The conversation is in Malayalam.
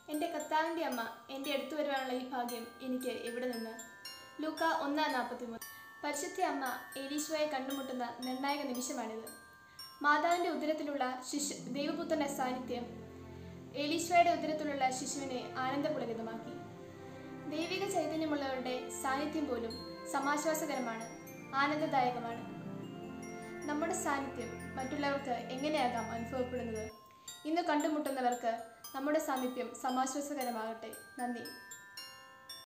എൻ്റെ കർത്താവിൻ്റെ അമ്മ എൻ്റെ അടുത്ത് വരുവാനുള്ള ഈ ഭാഗ്യം എനിക്ക് എവിടെ നിന്ന് ലൂക്ക ഒന്നാം നാൽപ്പത്തി മൂന്ന് പരിശുദ്ധ അമ്മ ഏലീശോയെ കണ്ടുമുട്ടുന്ന നിർണായക നിമിഷമാണിത് മാതാവിൻ്റെ ഉദരത്തിലുള്ള ശിശു ദൈവപുത്രൻ്റെ സാന്നിധ്യം ഏലീശോയുടെ ഉദരത്തിലുള്ള ശിശുവിനെ ആനന്ദപുളകിതമാക്കി ദൈവിക ചൈതന്യമുള്ളവരുടെ സാന്നിധ്യം പോലും സമാശ്വാസകരമാണ് ആനന്ദദായകമാണ് നമ്മുടെ സാന്നിധ്യം മറ്റുള്ളവർക്ക് എങ്ങനെയാകാം അനുഭവപ്പെടുന്നത് ഇന്ന് കണ്ടുമുട്ടുന്നവർക്ക് നമ്മുടെ സാന്നിധ്യം സമാശ്വാസകരമാകട്ടെ നന്ദി